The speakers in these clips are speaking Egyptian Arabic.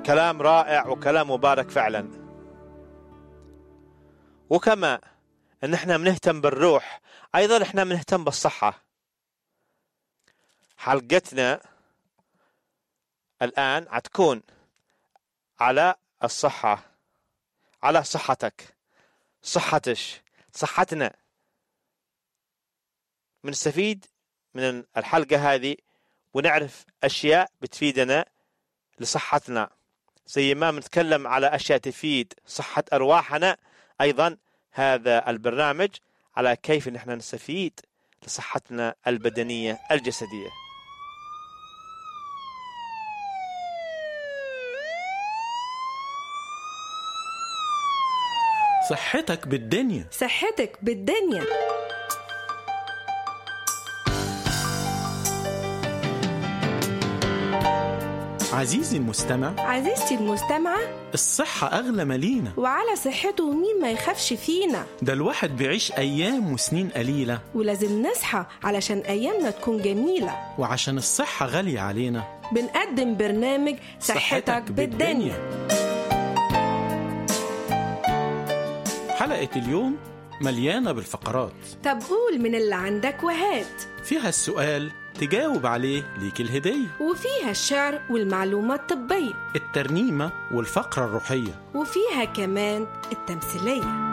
كلام رائع وكلام مبارك فعلا وكما ان احنا بنهتم بالروح ايضا احنا بنهتم بالصحة حلقتنا الان حتكون على الصحة على صحتك صحتش صحتنا بنستفيد من الحلقة هذه ونعرف أشياء بتفيدنا لصحتنا زي ما بنتكلم على أشياء تفيد صحة أرواحنا أيضا هذا البرنامج على كيف نحن نستفيد لصحتنا البدنية الجسدية صحتك بالدنيا صحتك بالدنيا عزيزي المستمع عزيزتي المستمعة الصحة أغلى مالينا وعلى صحته مين ما يخافش فينا ده الواحد بيعيش أيام وسنين قليلة ولازم نصحى علشان أيامنا تكون جميلة وعشان الصحة غالية علينا بنقدم برنامج صحتك بالدنيا حلقة اليوم مليانة بالفقرات طب قول من اللي عندك وهات فيها السؤال تجاوب عليه ليك الهدية وفيها الشعر والمعلومات الطبية الترنيمة والفقرة الروحية وفيها كمان التمثيلية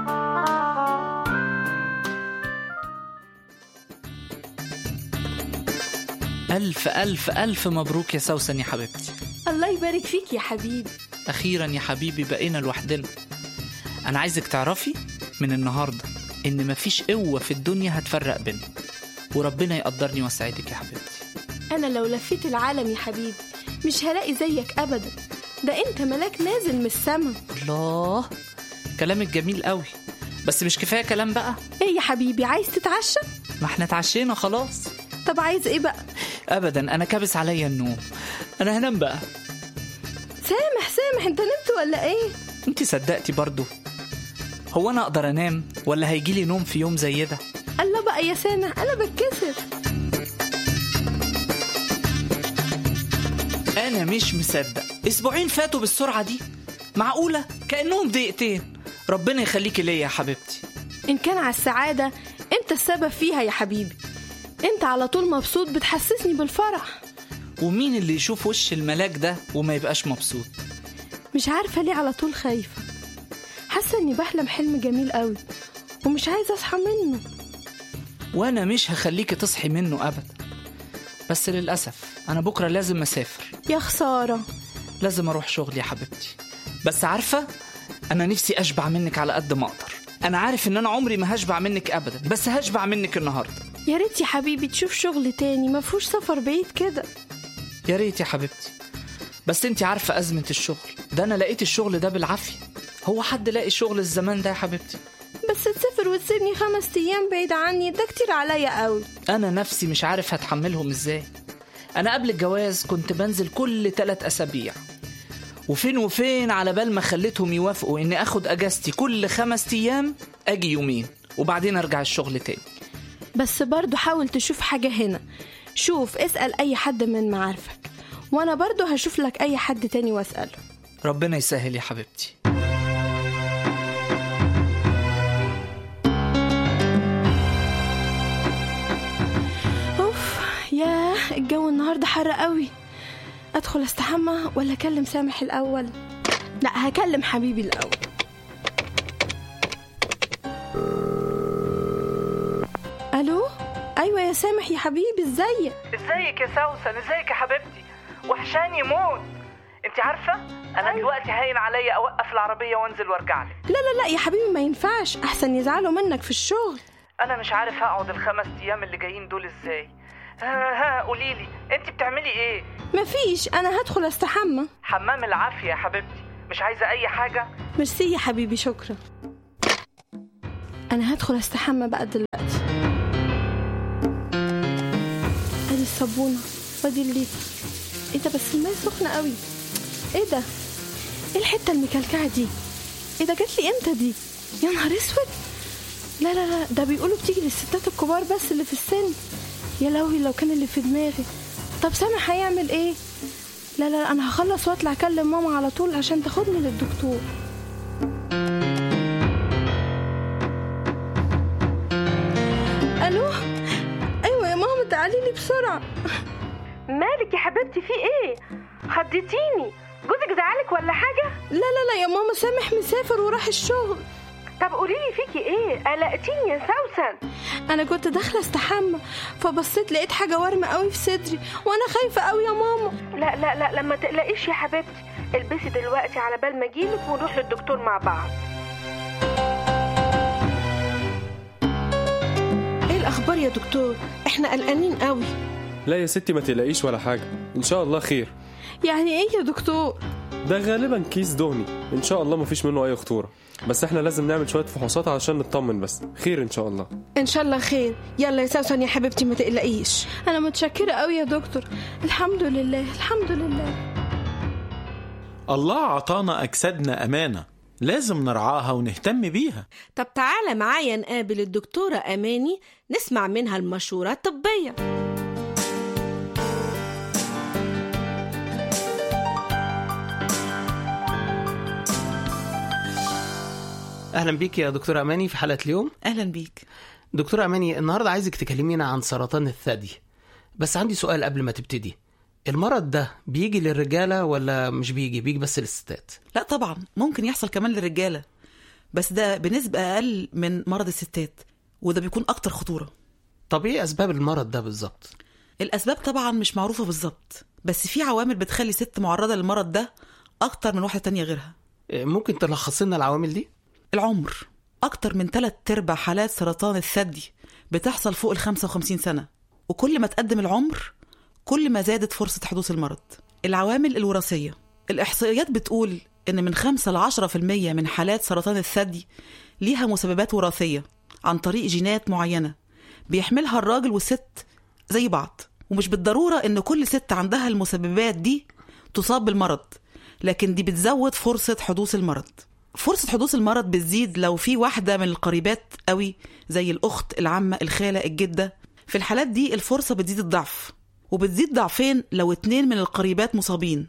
ألف ألف ألف مبروك يا سوسن يا حبيبتي الله يبارك فيك يا حبيبي أخيرا يا حبيبي بقينا لوحدنا أنا عايزك تعرفي من النهاردة إن مفيش قوة في الدنيا هتفرق بينا وربنا يقدرني ويسعدك يا حبيبتي أنا لو لفيت العالم يا حبيبي مش هلاقي زيك أبدا ده أنت ملاك نازل من السما الله كلامك جميل قوي بس مش كفاية كلام بقى إيه يا حبيبي عايز تتعشى؟ ما احنا اتعشينا خلاص طب عايز إيه بقى؟ أبدا أنا كابس عليا النوم أنا هنام بقى سامح سامح أنت نمت ولا إيه؟ انت صدقتي برضو هو أنا أقدر أنام ولا هيجيلي نوم في يوم زي ده الله بقى يا سامح أنا بتكسف أنا مش مصدق أسبوعين فاتوا بالسرعة دي معقولة كأنهم دقيقتين ربنا يخليكي ليا يا حبيبتي إن كان على السعادة أنت السبب فيها يا حبيبي أنت على طول مبسوط بتحسسني بالفرح ومين اللي يشوف وش الملاك ده وما يبقاش مبسوط مش عارفة ليه على طول خايفة حاسة إني بحلم حلم جميل قوي ومش عايزة أصحى منه وأنا مش هخليكي تصحي منه أبدا بس للأسف أنا بكرة لازم أسافر يا خسارة لازم أروح شغلي يا حبيبتي بس عارفة أنا نفسي أشبع منك على قد ما أقدر أنا عارف إن أنا عمري ما هشبع منك أبدا بس هشبع منك النهاردة يا ريت يا حبيبي تشوف شغل تاني مفهوش سفر بعيد كده يا ريت يا حبيبتي بس انت عارفة أزمة الشغل ده أنا لقيت الشغل ده بالعافية هو حد لاقي شغل الزمان ده يا حبيبتي بس تسافر وتسيبني خمس أيام بعيد عني ده كتير عليا قوي أنا نفسي مش عارف هتحملهم إزاي أنا قبل الجواز كنت بنزل كل تلات أسابيع وفين وفين على بال ما خليتهم يوافقوا إني أخد أجازتي كل خمس أيام أجي يومين وبعدين أرجع الشغل تاني بس برضو حاول تشوف حاجة هنا شوف اسأل أي حد من معارفك وأنا برضو هشوف لك أي حد تاني واسأله ربنا يسهل يا حبيبتي أوف ياه الجو النهاردة حر قوي أدخل أستحمى ولا أكلم سامح الأول لا هكلم حبيبي الأول ألو أيوة يا سامح يا حبيبي ازيك ازيك يا سوسن ازيك يا حبيبتي وحشاني موت انت عارفه انا دلوقتي هاين عليا اوقف العربيه وانزل وارجع لك لا لا لا يا حبيبي ما ينفعش أحسن يزعلوا منك في الشغل انا مش عارف هقعد الخمس ايام اللي جايين دول ازاي ها ها قولي لي انت بتعملي ايه مفيش أنا هدخل أستحمى حمام العافيه يا حبيبتي مش عايزه اي حاجه ميرسي يا حبيبي شكرا أنا هدخل أستحمى بقى دلوقتي أدي الصابونة وأدي الليفة إيه ده بس الماء سخنة قوي إيه ده إيه الحتة المكلكعة دي إيه ده جات لي إمتى دي يا نهار أسود لا لا لا ده بيقولوا بتيجي للستات الكبار بس اللي في السن يا لهوي لو كان اللي في دماغي طب سامح هيعمل ايه لا لا لا انا هخلص واطلع اكلم ماما على طول عشان تاخدني للدكتور الو ايوه يا ماما تعالي لي بسرعه مالك يا حبيبتي في ايه خضتيني جوزك زعلك ولا حاجه لا لا لا يا ماما سامح مسافر وراح الشغل طب قولي لي فيكي ايه قلقتيني يا سوسن انا كنت داخله استحمى فبصيت لقيت حاجه وارمه قوي في صدري وانا خايفه قوي يا ماما لا لا لا لما تقلقيش يا حبيبتي البسي دلوقتي على بال ما اجيلك ونروح للدكتور مع بعض ايه الاخبار يا دكتور احنا قلقانين قوي لا يا ستي ما تقلقيش ولا حاجة إن شاء الله خير يعني ايه يا دكتور ده غالبا كيس دهني إن شاء الله مفيش منه أي خطورة بس إحنا لازم نعمل شوية فحوصات علشان نطمن بس خير إن شاء الله ان شاء الله خير يلا يا سوسن يا حبيبتي ما تقلقيش انا متشكره قوي يا دكتور الحمد لله الحمد لله الله عطانا أجسادنا أمانة لازم نرعاها ونهتم بيها طب تعالى معايا نقابل الدكتورة أماني نسمع منها المشورة الطبية اهلا بيك يا دكتوره اماني في حلقه اليوم اهلا بيك دكتوره اماني النهارده عايزك تكلمينا عن سرطان الثدي بس عندي سؤال قبل ما تبتدي المرض ده بيجي للرجاله ولا مش بيجي بيجي بس للستات لا طبعا ممكن يحصل كمان للرجاله بس ده بنسبه اقل من مرض الستات وده بيكون اكتر خطوره طب ايه اسباب المرض ده بالظبط الاسباب طبعا مش معروفه بالظبط بس في عوامل بتخلي ست معرضه للمرض ده اكتر من واحده تانية غيرها إيه، ممكن تلخص لنا العوامل دي العمر اكتر من تلات ارباع حالات سرطان الثدي بتحصل فوق ال 55 سنه وكل ما تقدم العمر كل ما زادت فرصه حدوث المرض العوامل الوراثيه الاحصائيات بتقول ان من 5 ل 10% من حالات سرطان الثدي ليها مسببات وراثيه عن طريق جينات معينه بيحملها الراجل والست زي بعض ومش بالضروره ان كل ست عندها المسببات دي تصاب بالمرض لكن دي بتزود فرصه حدوث المرض فرصة حدوث المرض بتزيد لو في واحدة من القريبات قوي زي الأخت العمة الخالة الجدة في الحالات دي الفرصة بتزيد الضعف وبتزيد ضعفين لو اتنين من القريبات مصابين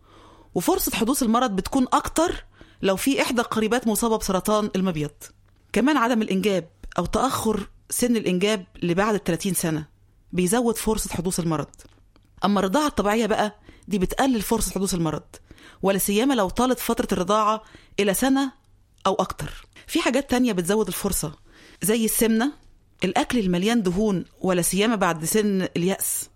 وفرصة حدوث المرض بتكون أكتر لو في إحدى القريبات مصابة بسرطان المبيض كمان عدم الإنجاب أو تأخر سن الإنجاب لبعد ال 30 سنة بيزود فرصة حدوث المرض أما الرضاعة الطبيعية بقى دي بتقلل فرصة حدوث المرض ولا سيما لو طالت فترة الرضاعة إلى سنة أو أكتر في حاجات تانية بتزود الفرصة زي السمنة الأكل المليان دهون ولا سيما بعد سن اليأس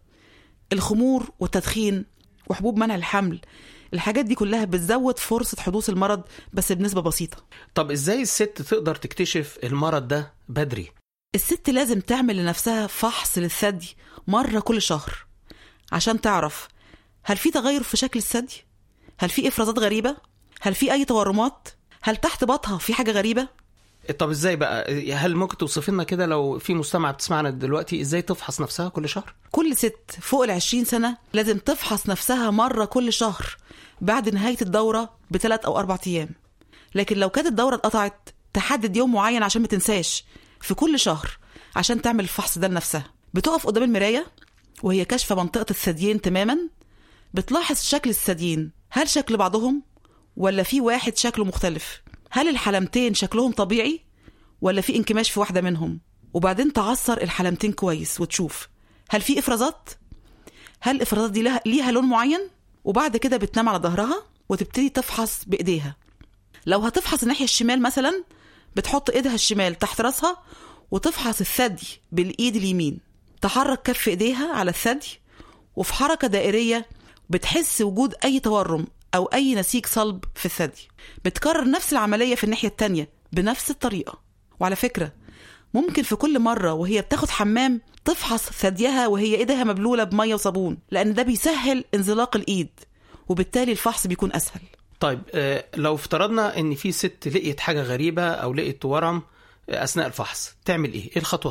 الخمور والتدخين وحبوب منع الحمل الحاجات دي كلها بتزود فرصة حدوث المرض بس بنسبة بسيطة طب ازاي الست تقدر تكتشف المرض ده بدري الست لازم تعمل لنفسها فحص للثدي مرة كل شهر عشان تعرف هل في تغير في شكل الثدي؟ هل في إفرازات غريبة؟ هل في أي تورمات؟ هل تحت بطها في حاجة غريبة؟ طب ازاي بقى هل ممكن توصف لنا كده لو في مستمع بتسمعنا دلوقتي ازاي تفحص نفسها كل شهر كل ست فوق العشرين سنة لازم تفحص نفسها مرة كل شهر بعد نهاية الدورة بثلاث أو أربع أيام لكن لو كانت الدورة اتقطعت تحدد يوم معين عشان ما تنساش في كل شهر عشان تعمل الفحص ده لنفسها بتقف قدام المراية وهي كاشفة منطقة الثديين تماما بتلاحظ شكل الثديين هل شكل بعضهم ولا في واحد شكله مختلف هل الحلمتين شكلهم طبيعي ولا في انكماش في واحدة منهم وبعدين تعصر الحلمتين كويس وتشوف هل في افرازات هل الافرازات دي لها ليها لون معين وبعد كده بتنام على ظهرها وتبتدي تفحص بايديها لو هتفحص الناحية الشمال مثلا بتحط ايدها الشمال تحت راسها وتفحص الثدي بالايد اليمين تحرك كف ايديها على الثدي وفي حركة دائرية بتحس وجود أي تورم أو أي نسيج صلب في الثدي بتكرر نفس العملية في الناحية التانية بنفس الطريقة وعلى فكرة ممكن في كل مرة وهي بتاخد حمام تفحص ثديها وهي ايدها مبلولة بمية وصابون لأن ده بيسهل انزلاق الإيد وبالتالي الفحص بيكون أسهل طيب آه، لو افترضنا ان في ست لقيت حاجه غريبه او لقيت ورم آه، اثناء الفحص تعمل ايه ايه الخطوه